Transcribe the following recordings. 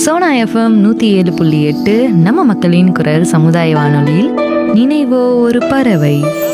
Sona FM நூற்றி ஏழு புள்ளி எட்டு நம்ம மக்களின் குரல் சமுதாய வானொலியில் நினைவோ ஒரு பறவை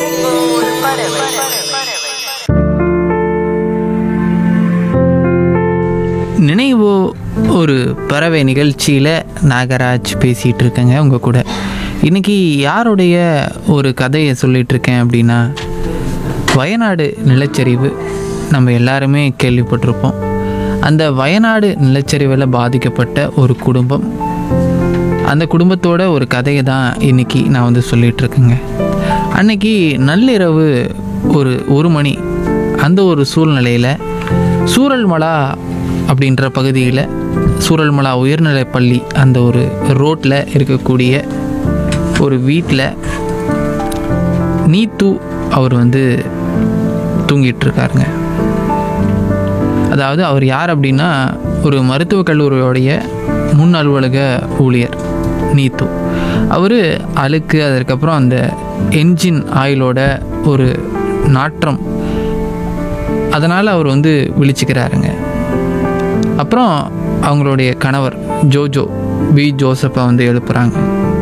நினைவோ ஒரு பறவை நிகழ்ச்சியில் நாகராஜ் பேசிகிட்டு இருக்கேங்க உங்கள் கூட இன்றைக்கி யாருடைய ஒரு கதையை சொல்லிகிட்டு இருக்கேன் அப்படின்னா வயநாடு நிலச்சரிவு நம்ம எல்லாருமே கேள்விப்பட்டிருப்போம் அந்த வயநாடு நிலச்சரிவில் பாதிக்கப்பட்ட ஒரு குடும்பம் அந்த குடும்பத்தோட ஒரு கதையை தான் இன்றைக்கி நான் வந்து சொல்லிகிட்டு இருக்கேங்க அன்னைக்கு நள்ளிரவு ஒரு ஒரு மணி அந்த ஒரு சூழ்நிலையில் சூரல்மலா அப்படின்ற பகுதியில் சூரல்மலா உயர்நிலைப் பள்ளி அந்த ஒரு ரோட்டில் இருக்கக்கூடிய ஒரு வீட்டில் நீத்து அவர் வந்து தூங்கிட்டு இருக்காருங்க அதாவது அவர் யார் அப்படின்னா ஒரு மருத்துவக் கல்லூரியோடைய முன் அலுவலக ஊழியர் நீத்து அவர் அழுக்கு அதற்கப்புறம் அந்த என்ஜின் ஆயிலோட ஒரு நாற்றம் அதனால் அவர் வந்து விழிச்சுக்கிறாருங்க அப்புறம் அவங்களுடைய கணவர் ஜோஜோ பி ஜோசப்பை வந்து எழுப்புறாங்க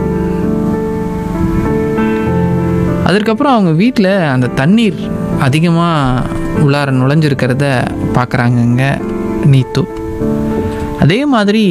அதற்கப்புறம் அவங்க வீட்டில் அந்த தண்ணீர் அதிகமாக உள்ளார நுழைஞ்சிருக்கிறத பார்க்குறாங்கங்க நீத்து அதே மாதிரி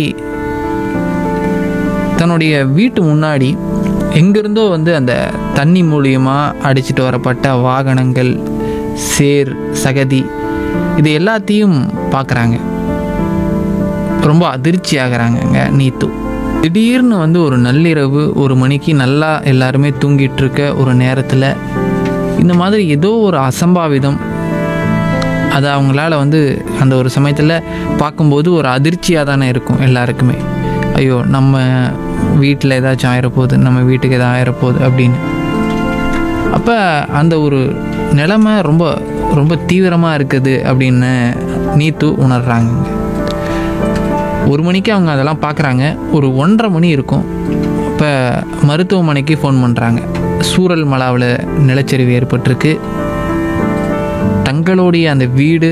தன்னுடைய வீட்டு முன்னாடி எங்கிருந்தோ வந்து அந்த தண்ணி மூலியமாக அடிச்சிட்டு வரப்பட்ட வாகனங்கள் சேர் சகதி இது எல்லாத்தையும் பார்க்குறாங்க ரொம்ப அதிர்ச்சி ஆகுறாங்கங்க நீத்து திடீர்னு வந்து ஒரு நள்ளிரவு ஒரு மணிக்கு நல்லா எல்லாருமே தூங்கிட்டு இருக்க ஒரு நேரத்தில் இந்த மாதிரி ஏதோ ஒரு அசம்பாவிதம் அது அவங்களால வந்து அந்த ஒரு சமயத்தில் பார்க்கும்போது ஒரு அதிர்ச்சியாக தானே இருக்கும் எல்லாருக்குமே ஐயோ நம்ம வீட்டில் ஏதாச்சும் ஆயிரப்போகுது நம்ம வீட்டுக்கு எதாவது ஆயிரப்போகுது அப்படின்னு அப்போ அந்த ஒரு நிலைமை ரொம்ப ரொம்ப தீவிரமாக இருக்குது அப்படின்னு நீத்து உணர்றாங்க ஒரு மணிக்கு அவங்க அதெல்லாம் பார்க்குறாங்க ஒரு ஒன்றரை மணி இருக்கும் இப்போ மருத்துவமனைக்கு ஃபோன் பண்ணுறாங்க சூரல் மலாவில் நிலச்சரிவு ஏற்பட்டிருக்கு தங்களுடைய அந்த வீடு